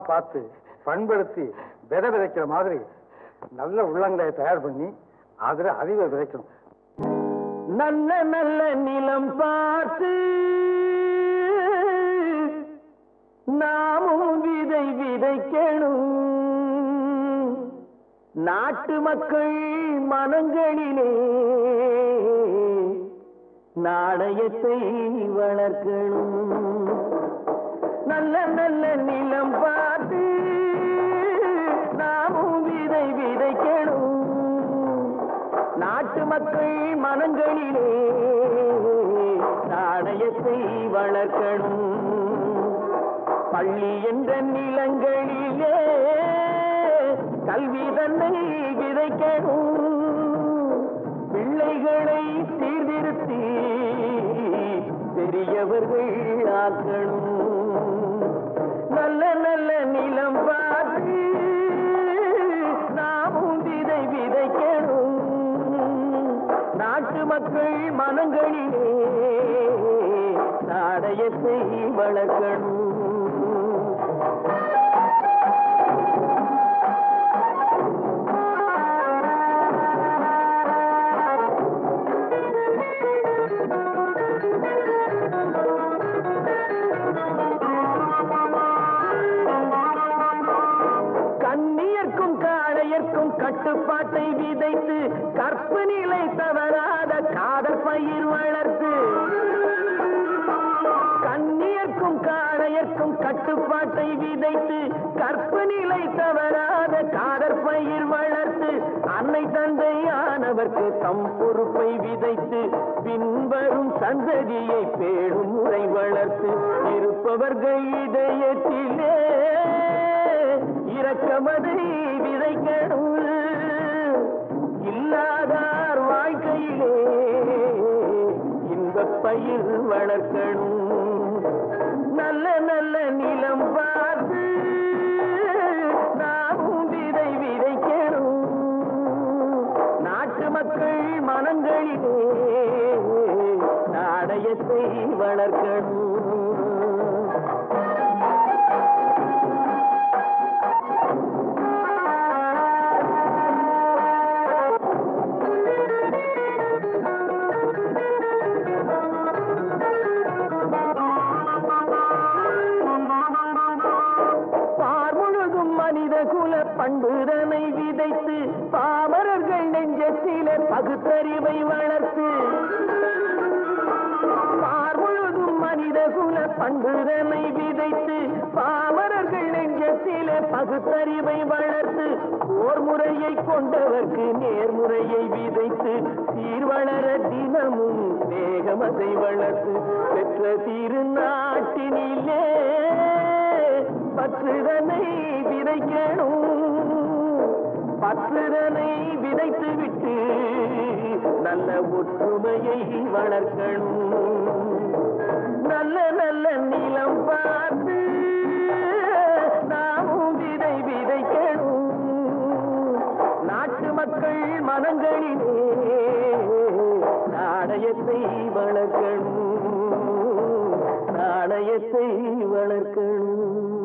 பார்த்து பண்படுத்தி விதை விதைக்கிற மாதிரி நல்ல உள்ளங்களை தயார் பண்ணி அதுல அறிவை விதைக்கணும் நல்ல நல்ல நிலம் பார்த்து நாமும் விதை விதைக்கணும் நாட்டு மக்கள் மனங்களிலே நாணயத்தை வளர்க்கணும் நல்ல நல்ல நிலம் பார்த்து நாமும் விதை விதைக்கணும் நாட்டு மக்கள் மனங்களிலே நாணயத்தை வளர்க்கணும் பள்ளி என்ற நிலங்களிலே கல்வி தன்னை விதைக்கணும் பிள்ளைகளை சீர்திருத்தி பெரியவர்கள் ஆக்கணும் நல்ல நல்ல நிலம் பார்த்து நாமும் விதை விதைக்கணும் நாட்டு மக்கள் மனங்களிலே நாடயத்தை வளர்க்கணும் கண்ணியர்க்கும் காளையர்க்கும் கட்டுப்பாட்டை விதைத்து கற்பு நிலை தவறாத காதல் பயிர் வளர்த்து கண்ணியர்க்கும் காளையர்க்கும் கட்டுப்பாட்டை விதைத்து கற்பு நிலை தவறாத காதற் பயிர் வளர்த்து அன்னை தந்தையானவர்க்கு தம் பொறுப்பை விதைத்து பின்வரும் சந்ததியை பேடும் முறை வளர்த்து இருப்பவர்கள் இதயத்திலே இரக்கமதை விதைக்கணும் இல்லாதார் வாழ்க்கையிலே இன்பப் பயிர் வளர்க்கணும் நல்ல நல்ல நிலம் பார்த்து நாமும் விதை விதைக்கணும் நாட்டு மக்கள் மனங்களிலே நாணயத்தை வளர்க்கணும் பார் முழுதும் மனித குல பண்புதனை விதைத்து பாமரர்கள் நெஞ்சத்திலே பகுத்தறிவை வளர்த்து பார் முழுதும் மனித குல பண்புதனை விதைத்து பாமரர்கள் நெஞ்சத்திலே பகுத்தறிவை வளர்த்து போர் முறையை கொண்டவர்க்கு நேர்முறையை விதைத்து சீர் வளர தினமும் வேகமதை வளர்த்து பெற்ற திருநாட்டினிலே பற்றுதனை விதைக்கணும் பற்றுதனை விதைத்து விட்டு நல்ல ஒற்றுமையை வளர்க்கணும் நல்ல நல்ல நிலம் பார்த்து நாமும் விதை விதைக்கணும் நாட்டு மக்கள் மனங்களிலே நாணயத்தை வளர்க்கணும் நாணயத்தை வளர்க்கணும்